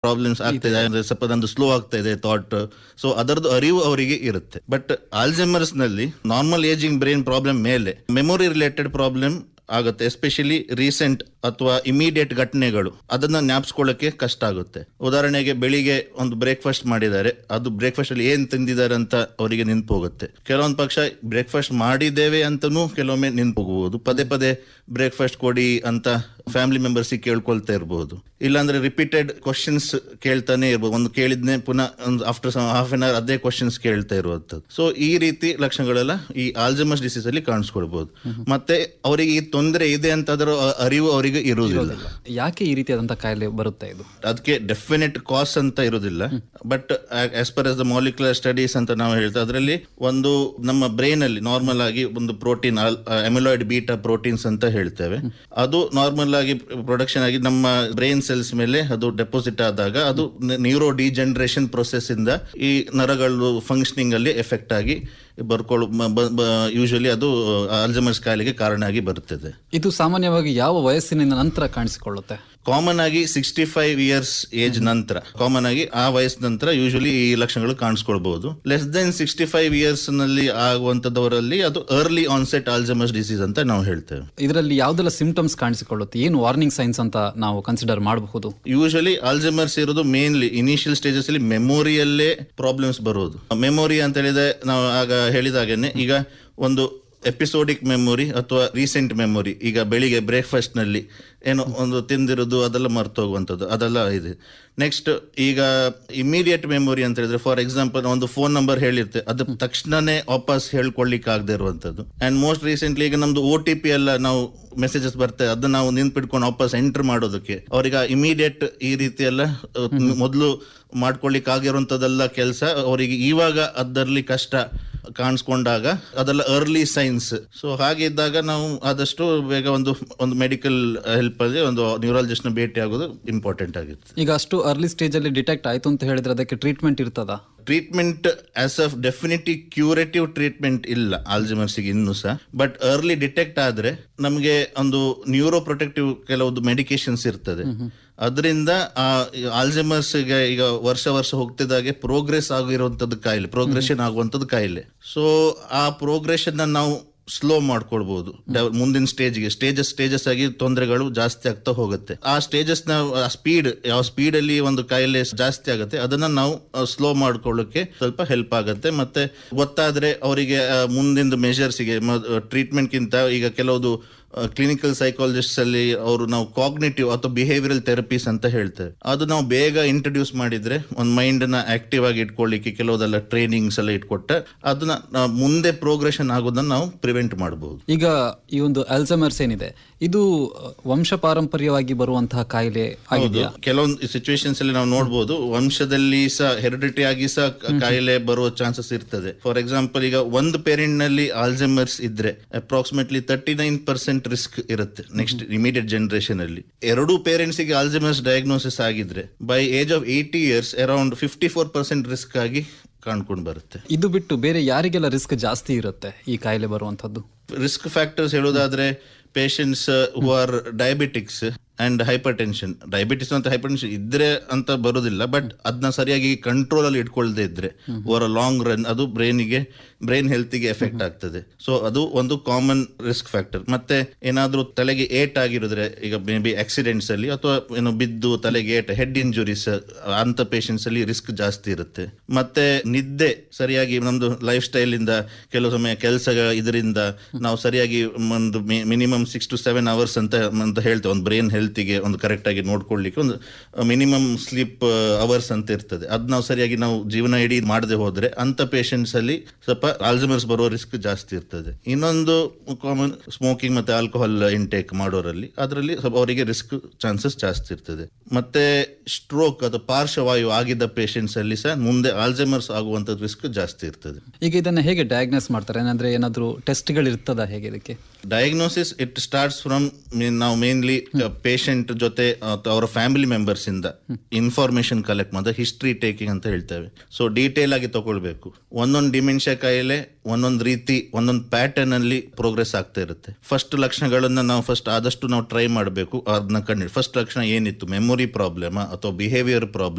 problems ಆಗ್ತಿದೆ ಅಂದ್ರೆ ಸ್ವಲ್ಪ ನಂದು ಸ್ಲೋ ಆಗ್ತಾ ಇದೆ ಥಾಟ್ ಸೊ ಅದರದ್ದು ಅರಿವು ಅವರಿಗೆ ಇರುತ್ತೆ ಬಟ್ ಆಲ್ಜೆಮರ್ಸ್ ನಲ್ಲಿ ನಾರ್ಮಲ್ ಏಜಿಂಗ್ ಬ್ರೈನ್ ಪ್ರಾಬ್ಲಮ್ ಮೇಲೆ ಮೆಮೊರಿ ರಿಲೇಟೆಡ್ ಪ್ರಾಬ್ಲಮ್ ಆಗುತ್ತೆ ಎಸ್ಪೆಷಲಿ ರೀಸೆಂಟ್ ಅಥವಾ ಇಮಿಡಿಯೇಟ್ ಘಟನೆಗಳು ಅದನ್ನ ಜ್ಞಾಪಿಸ್ಕೊಳ್ಳಕ್ಕೆ ಕಷ್ಟ ಆಗುತ್ತೆ ಉದಾಹರಣೆಗೆ ಬೆಳಿಗ್ಗೆ ಒಂದು ಬ್ರೇಕ್ಫಾಸ್ಟ್ ಮಾಡಿದ್ದಾರೆ ಅದು ಬ್ರೇಕ್ಫಾಸ್ಟ್ ಅಲ್ಲಿ ಏನ್ ತಿಂದಿದ್ದಾರೆ ಅಂತ ಅವರಿಗೆ ನೆನ್ಪು ಹೋಗುತ್ತೆ ಕೆಲವೊಂದು ಪಕ್ಷ ಬ್ರೇಕ್ಫಾಸ್ಟ್ ಮಾಡಿದ್ದೇವೆ ಅಂತನೂ ಕೆಲವೊಮ್ಮೆ ನೆನ್ಪು ಹೋಗಬಹುದು ಪದೇ ಪದೇ ಬ್ರೇಕ್ಫಾಸ್ಟ್ ಕೊಡಿ ಅಂತ ಫ್ಯಾಮಿಲಿ ಮೆಂಬರ್ಸ್ ಕೇಳ್ಕೊಳ್ತಾ ಇರಬಹುದು ಇಲ್ಲಾಂದ್ರೆ ರಿಪೀಟೆಡ್ ಕ್ವಶನ್ಸ್ ಕೇಳ್ತಾನೆ ಇರ್ಬೋದು ಒಂದು ಕೇಳಿದ್ನೆ ಪುನಃ ಒಂದು ಆಫ್ಟರ್ ಹಾಫ್ ಅನ್ ಅವರ್ ಅದೇ ಕ್ವಶನ್ಸ್ ಕೇಳ್ತಾ ಇರುವಂತದ್ದು ಸೊ ಈ ರೀತಿ ಲಕ್ಷಣಗಳೆಲ್ಲ ಈ ಆಲ್ಜಮಸ್ ಡಿಸೀಸ್ ಅಲ್ಲಿ ಕಾಣಿಸ್ಕೊಳ್ಬಹುದು ಮತ್ತೆ ಅವರಿಗೆ ಈ ತೊಂದರೆ ಇದೆ ಅಂತ ಅದರ ಅರಿವು ಅವರಿಗೆ ಇರುವುದಿಲ್ಲ ಯಾಕೆ ಈ ರೀತಿಯಾದಂತಹ ಕಾಯಿಲೆ ಬರುತ್ತೆ ಇದು ಅದಕ್ಕೆ ಡೆಫಿನೆಟ್ ಕಾಸ್ ಅಂತ ಇರುವುದಿಲ್ಲ but as per as the molecular studies ಅಂತ ನಾವು ಹೇಳ್ತಾ ಅದರಲ್ಲಿ ಒಂದು ನಮ್ಮ ಬ್ರೈನ್ ಅಲ್ಲಿ ನಾರ್ಮಲ್ ಆಗಿ ಒಂದು ಪ್ರೋಟೀನ್ ಅಮಿಲಾಯ್ಡ್ ಬೀಟಾ ಪ್ರೋಟೀನ್ಸ್ ಅಂತ ಹೇಳ್ತೇವೆ ಅದು ನಾರ್ಮಲ್ ಆಗಿ ಪ್ರೊಡಕ್ಷನ್ ಆಗಿ ನಮ್ಮ ಬ್ರೈನ್ ಸೆಲ್ಸ್ ಮೇಲೆ ಅದು ಡೆಪಾಸಿಟ್ ಆದಾಗ ಅದು ನ್ಯೂರೋ ಡಿಜನರೇಷನ್ ಪ್ರೊಸೆಸ್ ಇಂದ ಈ ನರಗಳು ಫಂಕ್ಷನಿಂಗ್ ಅಲ್ಲಿ ಎಫೆಕ್ಟ್ ಆಗಿ ಬರ್ಕೊಳ್ಳು ಯೂಶಲಿ ಅದು ಆಲ್ಜಮರ್ಸ್ ಕಾಯಿಲೆಗೆ ಕಾರಣ ಆಗಿ ಬರುತ್ತದೆ ಇದು ಸಾಮಾನ್ಯವಾಗಿ ಯಾವ ವಯಸ್ಸಿನಿಂದ ನಂತರ ಕಾಣಿಸಿಕೊಳ್ಳುತ್ತೆ ಕಾಮನ್ ಆಗಿ ಸಿಕ್ಸ್ಟಿ ಫೈವ್ ಇಯರ್ಸ್ ಏಜ್ ನಂತರ ಕಾಮನ್ ಆಗಿ ಆ ವಯಸ್ಸ ನಂತರ ಯೂಶಲಿ ಈ ಲಕ್ಷಣಗಳು ಕಾಣಿಸ್ಕೊಳ್ಬಹುದು less than sixty five years ನಲ್ಲಿ ಆಗುವಂತದವರಲ್ಲಿ ಅದು ಅರ್ಲಿ ಆನ್ಸೆಟ್ ಆಲ್ಜಮಸ್ ಡಿಸೀಸ್ ಅಂತ ನಾವು ಹೇಳ್ತೇವೆ ಇದರಲ್ಲಿ ಯಾವ್ದೆಲ್ಲ ಸಿಂಪ್ಟಮ್ಸ್ ಕಾಣಿಸಿಕೊಳ್ಳುತ್ತೆ ಏನು ವಾರ್ನಿಂಗ್ ಸೈನ್ಸ್ ಅಂತ ನಾವು ಕನ್ಸಿಡರ್ ಮಾಡಬಹುದು ಯೂಶಲಿ ಆಲ್ಜಮರ್ಸ್ ಇರೋದು ಮೇನ್ಲಿ ಇನಿಷಿಯಲ್ ಸ್ಟೇಜಸ್ ಅಲ್ಲಿ ಮೆಮೊರಿಯಲ್ಲೇ ಪ್ರಾಬ್ಲಮ್ಸ್ ಬರೋದು ಮೆಮೊರಿ ಅಂತ ಹೇಳಿದ್ರೆ ನಾವು ಆಗ ಹೇಳಿದಾಗೇನೆ ಈಗ ಒಂದು ಎಪಿಸೋಡಿಕ್ ಮೆಮೊರಿ ಅಥವಾ ರೀಸೆಂಟ್ ಮೆಮೊರಿ ಈಗ ಬೆಳಿಗ್ಗೆ ಬ್ರೇಕ್ಫಾಸ್ಟ್ ನಲ್ಲಿ ಏನೋ ಒಂದು ತಿಂದಿರೋದು ಅದೆಲ್ಲ ಮರ್ತೋಗುವಂಥದ್ದು ಅದೆಲ್ಲ ಇದೆ ನೆಕ್ಸ್ಟ್ ಈಗ ಇಮಿಡಿಯೇಟ್ ಮೆಮೊರಿ ಅಂತ ಹೇಳಿದ್ರೆ ಫಾರ್ ಎಕ್ಸಾಂಪಲ್ ಒಂದು ಫೋನ್ ನಂಬರ್ ಹೇಳಿರ್ತೆ ಅದು ತಕ್ಷಣನೇ ವಾಪಸ್ ಹೇಳ್ಕೊಳ್ಳಿಕ್ಕೆ ಆಗದೆ ಇರುವಂತದ್ದು ಅಂಡ್ ಮೋಸ್ಟ್ ರೀಸೆಂಟ್ಲಿ ಈಗ ನಮ್ದು ಓ ಟಿ ಪಿ ಎಲ್ಲ ನಾವು ಮೆಸೇಜಸ್ ಬರ್ತದೆ ಅದನ್ನ ನಾವು ನಿಂತ್ಬಿಟ್ಕೊಂಡು ವಾಪಸ್ ಎಂಟರ್ ಮಾಡೋದಕ್ಕೆ ಅವ್ರಿಗೆ ಇಮಿಡಿಯೇಟ್ ಈ ರೀತಿ ಎಲ್ಲ ಮೊದಲು ಮಾಡ್ಕೊಳ್ಳಿಕ್ಕೆ ಆಗಿರುವಂತದೆಲ್ಲ ಕೆಲಸ ಅವರಿಗೆ ಇವಾಗ ಅದರಲ್ಲಿ ಕಷ್ಟ ಕಾಣಿಸ್ಕೊಂಡಾಗ ಅದೆಲ್ಲ ಅರ್ಲಿ ಸೈನ್ಸ್ ಸೊ ಹಾಗೆ ಇದ್ದಾಗ ನಾವು ಆದಷ್ಟು ಬೇಗ ಒಂದು ಒಂದು ಮೆಡಿಕಲ್ ಹೆಲ್ಪ್ ಅಲ್ಲಿ ಒಂದು ನ್ಯೂರಾಲಜಿಸ್ಟ್ ನ ಭೇಟಿ ಆಗೋದು ಇಂಪಾರ್ಟೆಂಟ್ ಆಗಿತ್ತು ಈಗ ಅಷ್ಟು ಅರ್ಲಿ ಸ್ಟೇಜ್ ಅಲ್ಲಿ ಡಿಟೆಕ್ಟ್ ಆಯ್ತು ಅಂತ ಹೇಳಿದ್ರೆ ಅದಕ್ಕೆ ಟ್ರೀಟ್ಮೆಂಟ್ ಇರ್ತದಾ treatment as of definitive curative treatment ಇಲ್ಲ ಆಲ್ಜಿಮರ್ಸ್ಗೆ ಇನ್ನೂ ಸಹ ಬಟ್ ಅರ್ಲಿ ಡಿಟೆಕ್ಟ್ ಆದ್ರೆ ನಮಗೆ ಒಂದು ನ್ಯೂರೋ ಪ್ರೊಟೆಕ್ಟಿವ್ ಕೆಲವೊಂದು ಮೆಡಿಕೇಶನ್ಸ್ ಇರ್ತದೆ ಅದರಿಂದ ಆಲ್ಜಿಮರ್ಸ್ ಈಗ ವರ್ಷ ವರ್ಷ ಹೋಗ್ತಿದ್ದಾಗೆ ಪ್ರೋಗ್ರೆಸ್ ಆಗಿರುವಂತದ್ದು ಕಾಯಿಲೆ ಪ್ರೋಗ್ರೆಷನ್ ಆಗುವಂತದ್ದು ಕಾಯಿಲೆ ಸೊ ಆ ಪ್ರೋಗ್ರೆಷನ್ ನಾವು ಸ್ಲೋ ಮಾಡ್ಕೊಳ್ಬಹುದು ಡೆವ- ಮುಂದಿನ ಸ್ಟೇಜ್ಗೆ ಸ್ಟೇಜಸ್ ಸ್ಟೇಜಸ್ ಆಗಿ ತೊಂದರೆಗಳು ಜಾಸ್ತಿ ಆಗ್ತಾ ಹೋಗುತ್ತೆ ಆ ಸ್ಟೇಜಸ್ ನ ಸ್ಪೀಡ್ ಯಾವ ಸ್ಪೀಡ್ ಅಲ್ಲಿ ಒಂದು ಕಾಯಿಲೆ ಜಾಸ್ತಿ ಆಗುತ್ತೆ ಅದನ್ನ ನಾವು ಸ್ಲೋ ಮಾಡ್ಕೊಳ್ಳೋಕೆ ಸ್ವಲ್ಪ ಹೆಲ್ಪ್ ಆಗುತ್ತೆ ಮತ್ತೆ ಗೊತ್ತಾದ್ರೆ ಅವರಿಗೆ ಮುಂದಿನ ಮೆಷರ್ಸ್ ಗೆ ಟ್ರೀಟ್ಮೆಂಟ್ ಗಿಂತ ಈಗ ಕೆಲವುದು ಕ್ಲಿನಿಕಲ್ ಸೈಕಾಲಜಿಸ್ಟ್ ಅಲ್ಲಿ ಅವರು ನಾವು ಕಾಗ್ನೇಟಿವ್ ಅಥವಾ ಬಿಹೇವಿಯರಲ್ ಥೆರಪೀಸ್ ಅಂತ ಹೇಳ್ತೇವೆ ಅದು ನಾವು ಬೇಗ ಇಂಟ್ರೊಡ್ಯೂಸ್ ಮಾಡಿದ್ರೆ ಒಂದು ಮೈಂಡ್ ನ ಆಕ್ಟಿವ್ ಆಗಿ ಇಟ್ಕೊಳ್ಳಿಕ್ಕೆ ಕೆಲವುದೆಲ್ಲ ಟ್ರೈನಿಂಗ್ಸ್ ಎಲ್ಲ ಇಟ್ಕೊಟ್ಟ ಅದನ್ನ ನಾವು ಮುಂದೆ ಪ್ರೋಗ್ರೆಷನ್ ಆಗೋದನ್ನ ನಾವು ಪ್ರಿವೆಂಟ್ ಮಾಡಬಹುದು ಈಗ ಈ ಒಂದು ಅಲ್ಝಮರ್ಸ್ ಏನಿದೆ ಇದು ಅ, ವಂಶ ಪಾರಂಪರ್ಯವಾಗಿ ಬರುವಂತಹ ಕಾಯಿಲೆ ಆಗಿದೆಯಾ ಕೆಲವೊಂದು ಸಿಚುವೇಶನ್ಸ್ ಅಲ್ಲಿ ನಾವು ನೋಡಬಹುದು ವಂಶದಲ್ಲಿ ಸಹ ಹೆರಿಡಿಟಿ ಆಗಿ ಸಹ ಕ- ಕಾಯಿಲೆ ಬರುವ ಚಾನ್ಸಸ್ ಇರ್ತದೆ ಫಾರ್ ಎಕ್ಸಾಂಪಲ್ ಈಗ ಒಂದು ಪೇರೆಂಟ್ ನಲ್ಲಿ ಆಲ್ಜೆಮರ್ಸ್ ಇದ್ರೆ approximately thirty nine percent risk ಇರುತ್ತೆ ನೆಕ್ಸ್ಟ್ ಇಮಿಡಿಯೇಟ್ ಜನರೇಷನ್ ಅಲ್ಲಿ ಎರಡು ಪೇರೆಂಟ್ಸ್ ಗೆ ಆಲ್ಜೆಮರ್ಸ್ ಡಯಾಗ್ನೋಸಿಸ್ ಆಗಿದ್ರೆ by age of eighty years around fifty four percent risk ಆಗಿ ಕಾಣ್ಕೊಂಡು ಬರುತ್ತೆ ಇದು ಬಿಟ್ಟು ಬೇರೆ ಯಾರಿಗೆಲ್ಲ ರಿಸ್ಕ್ ಜಾಸ್ತಿ ಇರುತ್ತೆ ಈ ಕಾಯಿಲೆ ಬರುವಂತದ್ದು ರಿಸ್ಕ್ ಫ್ಯಾಕ್ಟರ್ಸ್ ಹೇಳೋದಾದ್ರೆ patients who are diabetics and hypertension diabetes ಅಂತ ಹೈಪರ್ ಟೆನ್ಷನ್ ಇದ್ರೆ ಅಂತ ಬರೋದಿಲ್ಲ ಬಟ್ ಅದನ್ನ ಸರಿಯಾಗಿ ಕಂಟ್ರೋಲ್ ಅಲ್ಲಿ ಇಟ್ಕೊಳ್ದೇ ಇದ್ರೆ ಓವರ್ ಲಾಂಗ್ ರನ್ ಅದು ಬ್ರೈನಿಗೆ ಬ್ರೈನ್ ಹೆಲ್ತ್ಗೆ ಎಫೆಕ್ಟ್ ಆಗ್ತದೆ ಸೊ ಅದು ಒಂದು ಕಾಮನ್ ರಿಸ್ಕ್ ಫ್ಯಾಕ್ಟರ್ ಮತ್ತೆ ಏನಾದ್ರೂ ತಲೆಗೆ ಏಟ್ ಆಗಿರೋದ್ರೆ ಈಗ ಮೇ ಬಿ ಆಕ್ಸಿಡೆಂಟ್ಸ್ ಅಲ್ಲಿ ಅಥವಾ ಏನೋ ಬಿದ್ದು ತಲೆಗೆ ಏಟ್ ಹೆಡ್ ಇಂಜುರೀಸ್ ಅಂತ ಪೇಷಂಟ್ಸ್ ಅಲ್ಲಿ ರಿಸ್ಕ್ ಜಾಸ್ತಿ ಇರುತ್ತೆ ಮತ್ತೆ ನಿದ್ದೆ ಸರಿಯಾಗಿ ನಮ್ದು ಲೈಫ್ ಸ್ಟೈಲ್ ಇಂದ ಕೆಲವು ಸಮಯ ಕೆಲಸ ಇದರಿಂದ ನಾವು ಸರಿಯಾಗಿ ಒಂದು minimum six to seven hours ಅಂತ ಅಂತ ಹೇಳ್ತೇವೆ ಒಂದು ಬ್ರೈನ್ ಹೆಲ್ತ್ಗೆ ಒಂದು ಕರೆಕ್ಟ್ ಆಗಿ ನೋಡ್ಕೊಳ್ಳಿಕ್ಕೆ ಒಂದು ಮಿನಿಮಮ್ ಸ್ಲೀಪ್ ಅವರ್ಸ್ ಅಂತ ಇರ್ತದೆ ಅದ್ ನಾವು ಸರಿಯಾಗಿ ನಾವು ಜೀವನ ಇಡೀ ಮಾಡದೆ ಹೋದ್ರೆ ಅಂತ ಪೇಷಂಟ್ಸ್ ಅಲ್ಲಿ ಸ್ವಲ್ಪ ಆಲ್ಜಮರ್ಸ್ ಬರೋ ರಿಸ್ಕ್ ಜಾಸ್ತಿ ಇರ್ತದೆ ಇನ್ನೊಂದು ಕಾಮನ್ ಸ್ಮೋಕಿಂಗ್ ಮತ್ತೆ ಆಲ್ಕೋಹಾಲ್ ಇಂಟೇಕ್ ಮಾಡೋರಲ್ಲಿ ಅದರಲ್ಲಿ ಸ್ವಲ್ಪ ಅವರಿಗೆ ರಿಸ್ಕ್ ಚಾನ್ಸಸ್ ಜಾಸ್ತಿ ಇರ್ತದೆ ಮತ್ತೆ ಸ್ಟ್ರೋಕ್ ಅಥವಾ ಪಾರ್ಶ್ವವಾಯು ಆಗಿದ್ದ ಪೇಷಂಟ್ಸ್ ಅಲ್ಲಿ ಸಹ ಮುಂದೆ ಆಲ್ಜಮರ್ಸ್ ಆಗುವಂತ ರಿಸ್ಕ್ ಜಾಸ್ತಿ ಇರ್ತದೆ ಈಗ ಇದನ್ನ ಹೇಗೆ ಡಯಾಗ್ನೋಸ್ ಮಾಡ್ತಾರೆ ಏನಂದ್ರೆ ಏನಾದ್ರು ಟೆಸ್ಟ್ಗಳು ಇರ್ತದ ಹೇಗೆ ಇದಕ್ಕೆ ಡಯಾಗ್ನೋಸಿಸ್ ಇಟ್ ಸ್ಟಾರ್ಟ್ಸ್ ಫ್ರಮ್ ನಾವು ಮೇನ್ಲಿ ಪೇಷಂಟ್ ಜೊತೆ ಅಥವಾ ಅವರ ಫ್ಯಾಮಿಲಿ ಮೆಂಬರ್ಸ್ ಇಂದ ಇನ್ಫಾರ್ಮೇಶನ್ ಕಲೆಕ್ಟ್ ಮಾಡಿದ್ರೆ ಹಿಸ್ಟ್ರಿ ಟೇಕಿಂಗ್ ಅಂತ ಹೇಳ್ತೇವೆ ಸೊ ಡೀಟೇಲ್ ಆಗಿ ತಗೊಳ್ಬೇಕು ಒಂದೊಂದು ಡಿಮೆನ್ಷಿಯಾ ಕಾಯಿಲೆ ಒಂದೊಂದು ರೀತಿ ಒಂದೊಂದು ಪ್ಯಾಟರ್ನ್ ಅಲ್ಲಿ ಪ್ರೋಗ್ರೆಸ್ ಆಗ್ತಾ ಇರುತ್ತೆ ಫಸ್ಟ್ ಲಕ್ಷಣಗಳನ್ನ ನಾವು ಫಸ್ಟ್ ಆದಷ್ಟು ನಾವು ಟ್ರೈ ಮಾಡಬೇಕು ಅದನ್ನ ಕಂಡು ಫಸ್ಟ್ ಲಕ್ಷಣ ಏನಿತ್ತು ಮೆಮೊರಿ ಪ್ರಾಬ್ಲಮ್ ಅಥವಾ ಬಿಹೇವಿಯರ್ ಪ್ರಾಬ್ಲಮ್